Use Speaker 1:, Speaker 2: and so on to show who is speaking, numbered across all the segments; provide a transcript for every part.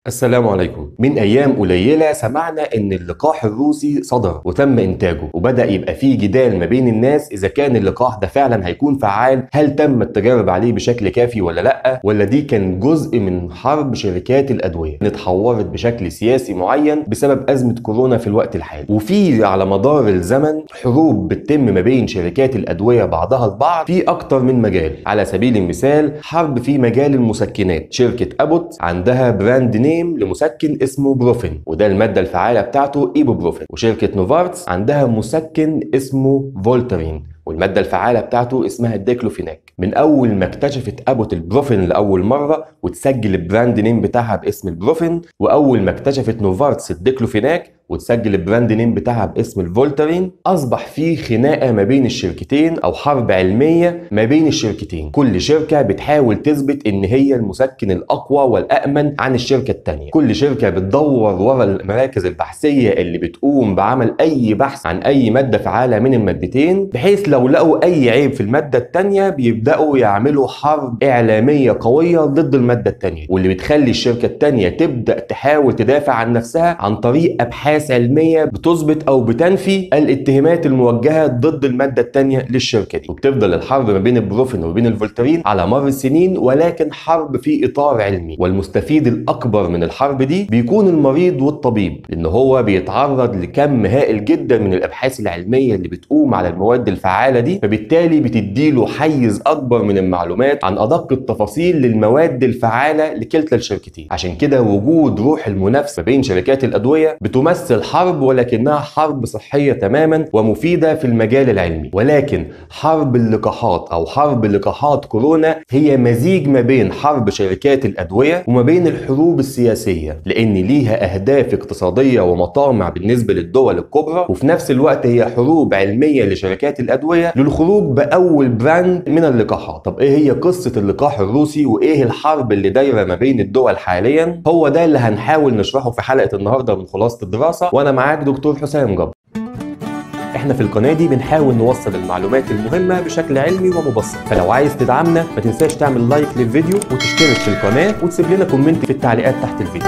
Speaker 1: السلام عليكم من ايام قليله سمعنا ان اللقاح الروسي صدر وتم انتاجه وبدا يبقى فيه جدال ما بين الناس اذا كان اللقاح ده فعلا هيكون فعال هل تم التجارب عليه بشكل كافي ولا لا ولا دي كان جزء من حرب شركات الادويه اللي اتحورت بشكل سياسي معين بسبب ازمه كورونا في الوقت الحالي وفي على مدار الزمن حروب بتتم ما بين شركات الادويه بعضها البعض في اكتر من مجال على سبيل المثال حرب في مجال المسكنات شركه ابوت عندها براند نيم لمسكن اسمه بروفين وده الماده الفعاله بتاعته ايبوبروفين وشركه نوفارتس عندها مسكن اسمه فولترين والماده الفعاله بتاعته اسمها الديكلوفيناك من اول ما اكتشفت ابوت البروفين لاول مره وتسجل البراند نيم بتاعها باسم البروفين واول ما اكتشفت نوفارتس الديكلوفيناك وتسجل البراند نيم بتاعها باسم الفولترين اصبح في خناقه ما بين الشركتين او حرب علميه ما بين الشركتين كل شركه بتحاول تثبت ان هي المسكن الاقوى والامن عن الشركه الثانيه كل شركه بتدور ورا المراكز البحثيه اللي بتقوم بعمل اي بحث عن اي ماده فعاله من المادتين بحيث لو لقوا اي عيب في الماده الثانيه بيبداوا يعملوا حرب اعلاميه قويه ضد الماده الثانيه واللي بتخلي الشركه الثانيه تبدا تحاول تدافع عن نفسها عن طريق ابحاث ابحاث علميه بتثبت او بتنفي الاتهامات الموجهه ضد الماده الثانيه للشركه دي وبتفضل الحرب ما بين البروفين وبين الفولترين على مر السنين ولكن حرب في اطار علمي والمستفيد الاكبر من الحرب دي بيكون المريض والطبيب لان هو بيتعرض لكم هائل جدا من الابحاث العلميه اللي بتقوم على المواد الفعاله دي فبالتالي بتديله حيز اكبر من المعلومات عن ادق التفاصيل للمواد الفعاله لكلتا الشركتين عشان كده وجود روح المنافسه بين شركات الادويه بتمثل تمثل حرب ولكنها حرب صحيه تماما ومفيده في المجال العلمي ولكن حرب اللقاحات او حرب لقاحات كورونا هي مزيج ما بين حرب شركات الادويه وما بين الحروب السياسيه لان ليها اهداف اقتصاديه ومطامع بالنسبه للدول الكبرى وفي نفس الوقت هي حروب علميه لشركات الادويه للخروج باول براند من اللقاحات طب ايه هي قصه اللقاح الروسي وايه الحرب اللي دايره ما بين الدول حاليا هو ده اللي هنحاول نشرحه في حلقه النهارده من خلاصه الدراسه وانا معاك دكتور حسام جبر احنا في القناه دي بنحاول نوصل المعلومات المهمه بشكل علمي ومبسط فلو عايز تدعمنا ما تنساش تعمل لايك للفيديو وتشترك في القناه وتسيب لنا كومنت في التعليقات تحت الفيديو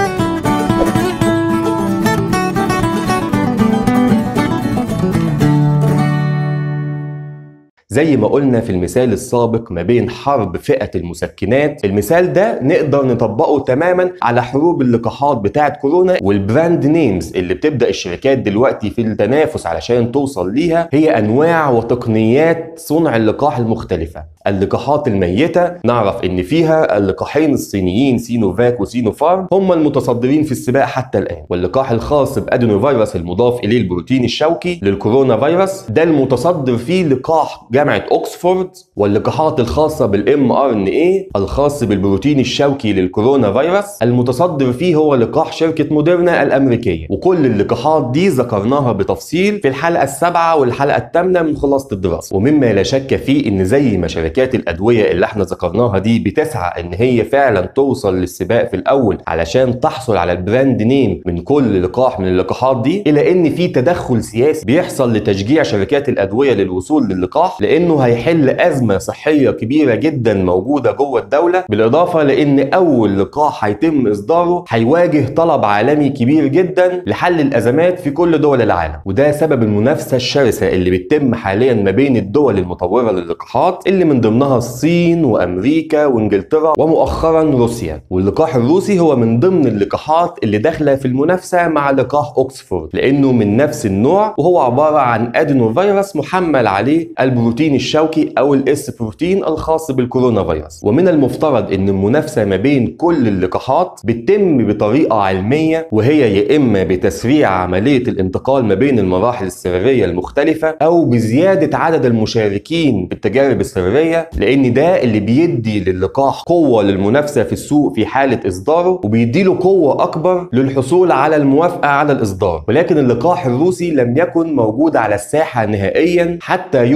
Speaker 1: زي ما قلنا في المثال السابق ما بين حرب فئة المسكنات المثال ده نقدر نطبقه تماما على حروب اللقاحات بتاعة كورونا والبراند نيمز اللي بتبدأ الشركات دلوقتي في التنافس علشان توصل ليها هي أنواع وتقنيات صنع اللقاح المختلفة اللقاحات الميتة نعرف ان فيها اللقاحين الصينيين سينوفاك وسينوفارم هم المتصدرين في السباق حتى الان واللقاح الخاص بادينو فيروس المضاف اليه البروتين الشوكي للكورونا فيروس ده المتصدر فيه لقاح جامعة اوكسفورد واللقاحات الخاصة بالام ار ان اي الخاص بالبروتين الشوكي للكورونا فيروس المتصدر فيه هو لقاح شركة موديرنا الامريكية وكل اللقاحات دي ذكرناها بتفصيل في الحلقة السابعة والحلقة الثامنة من خلاصة الدراسة ومما لا شك فيه ان زي ما شركات شركات الادويه اللي احنا ذكرناها دي بتسعى ان هي فعلا توصل للسباق في الاول علشان تحصل على البراند نيم من كل لقاح من اللقاحات دي الى ان في تدخل سياسي بيحصل لتشجيع شركات الادويه للوصول للقاح لانه هيحل ازمه صحيه كبيره جدا موجوده جوه الدوله بالاضافه لان اول لقاح هيتم اصداره هيواجه طلب عالمي كبير جدا لحل الازمات في كل دول العالم وده سبب المنافسه الشرسه اللي بتتم حاليا ما بين الدول المطوره للقاحات اللي من ضمنها الصين وامريكا وانجلترا ومؤخرا روسيا واللقاح الروسي هو من ضمن اللقاحات اللي داخله في المنافسه مع لقاح اوكسفورد لانه من نفس النوع وهو عباره عن ادينو فيروس محمل عليه البروتين الشوكي او الاس بروتين الخاص بالكورونا فيروس ومن المفترض ان المنافسه ما بين كل اللقاحات بتتم بطريقه علميه وهي يا اما بتسريع عمليه الانتقال ما بين المراحل السريريه المختلفه او بزياده عدد المشاركين في التجارب السريريه لان ده اللي بيدي للقاح قوه للمنافسه في السوق في حاله اصداره وبيديله قوه اكبر للحصول على الموافقه على الاصدار ولكن اللقاح الروسي لم يكن موجود على الساحه نهائيا حتى يوم الخميس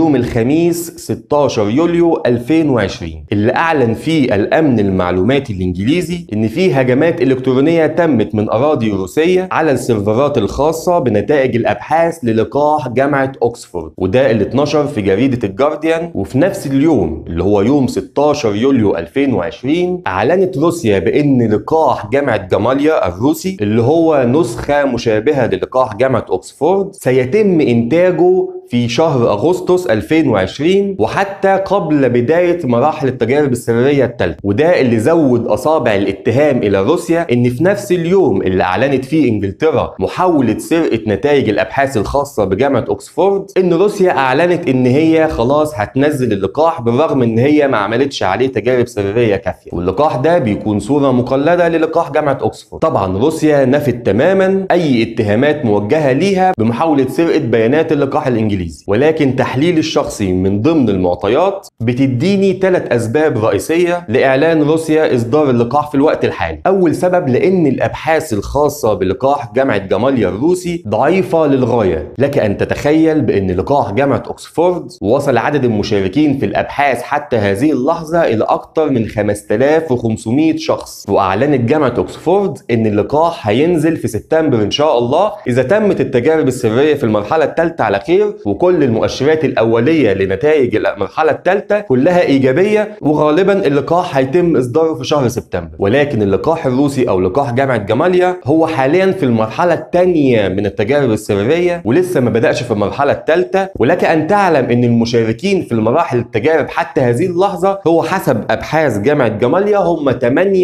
Speaker 1: الخميس 16 يوليو 2020 اللي أعلن فيه الأمن المعلوماتي الإنجليزي إن في هجمات إلكترونية تمت من أراضي روسية على السيرفرات الخاصة بنتائج الأبحاث للقاح جامعة أكسفورد وده اللي اتنشر في جريدة الجارديان وفي نفس اليوم اللي هو يوم 16 يوليو 2020 أعلنت روسيا بأن لقاح جامعة جاماليا الروسي اللي هو نسخة مشابهة للقاح جامعة أكسفورد سيتم إنتاجه في شهر أغسطس 2020 وحتى قبل بداية مراحل التجارب السرية الثالثة وده اللي زود أصابع الاتهام إلى روسيا إن في نفس اليوم اللي أعلنت فيه إنجلترا محاولة سرقة نتائج الأبحاث الخاصة بجامعة أكسفورد إن روسيا أعلنت إن هي خلاص هتنزل اللقاح بالرغم إن هي ما عملتش عليه تجارب سرية كافية واللقاح ده بيكون صورة مقلدة للقاح جامعة أكسفورد طبعا روسيا نفت تماما أي اتهامات موجهة ليها بمحاولة سرقة بيانات اللقاح الإنجليزي ولكن تحليل الشخصي من ضمن المعطيات بتديني ثلاث أسباب رئيسية لإعلان روسيا إصدار اللقاح في الوقت الحالي أول سبب لأن الأبحاث الخاصة بلقاح جامعة جاماليا الروسي ضعيفة للغاية لك أن تتخيل بأن لقاح جامعة أكسفورد وصل عدد المشاركين في الأبحاث حتى هذه اللحظة إلى أكثر من 5500 شخص وأعلنت جامعة أكسفورد أن اللقاح هينزل في سبتمبر إن شاء الله إذا تمت التجارب السرية في المرحلة الثالثة على خير وكل المؤشرات الأولية لنتائج المرحلة الثالثة كلها إيجابية وغالبا اللقاح هيتم إصداره في شهر سبتمبر ولكن اللقاح الروسي أو لقاح جامعة جاماليا هو حاليا في المرحلة الثانية من التجارب السريرية ولسه ما بدأش في المرحلة الثالثة ولك أن تعلم أن المشاركين في المراحل التجارب حتى هذه اللحظة هو حسب أبحاث جامعة جاماليا هم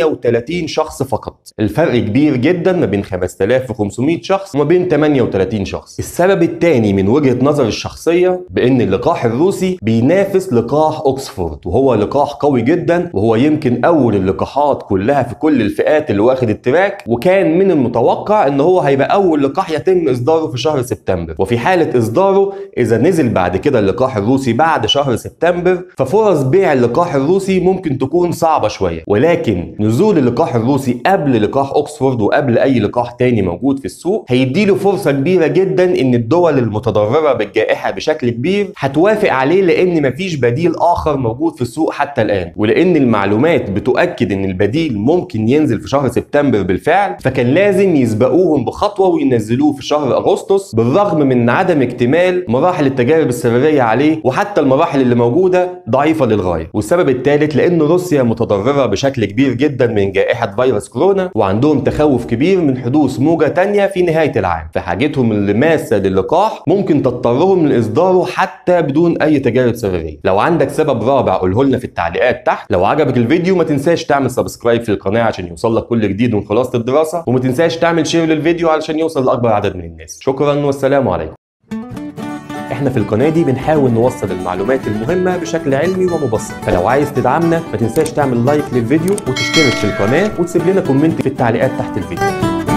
Speaker 1: 38 شخص فقط الفرق كبير جدا ما بين 5500 شخص وما بين 38 شخص السبب الثاني من وجهة نظر الشخصية بأن اللقاح الروسي بينافس لقاح أكسفورد وهو لقاح قوي جدا وهو يمكن أول اللقاحات كلها في كل الفئات اللي واخد التراك وكان من المتوقع أن هو هيبقى أول لقاح يتم إصداره في شهر سبتمبر وفي حالة إصداره إذا نزل بعد كده اللقاح الروسي بعد شهر سبتمبر ففرص بيع اللقاح الروسي ممكن تكون صعبة شوية ولكن نزول اللقاح الروسي قبل لقاح أكسفورد وقبل أي لقاح تاني موجود في السوق هيديله فرصة كبيرة جدا إن الدول المتضررة بالجائحة بشكل كبير هتوافق عليه لأن مفيش بديل آخر موجود في السوق حتى الآن ولأن المعلومات بتؤكد إن البديل ممكن ينزل في شهر سبتمبر بالفعل فكان لازم يسبقوهم بخطوة وينزلوه في شهر أغسطس بالرغم من عدم اكتمال مراحل التجارب السريرية عليه وحتى المراحل اللي موجودة ضعيفة للغاية والسبب الثالث لأن روسيا متضررة بشكل كبير جدا من جائحة فيروس كورونا وعندهم تخوف كبير من حدوث موجة تانية في نهاية العام فحاجتهم الماسة للقاح ممكن تضطرهم لإصداره حتى بدون أي تجارب سريرية لو عندك سبب رابع قوله لنا في التعليقات تحت لو عجبك الفيديو ما تنساش تعمل سبسكرايب في القناة عشان يوصلك كل جديد من خلاصة الدراسة وما تنساش تعمل شير للفيديو علشان يوصل لأكبر عدد من الناس شكرا والسلام عليكم احنا في القناه دي بنحاول نوصل المعلومات المهمه بشكل علمي ومبسط فلو عايز تدعمنا ما تنساش تعمل لايك للفيديو وتشترك في القناه وتسيب لنا كومنت في التعليقات تحت الفيديو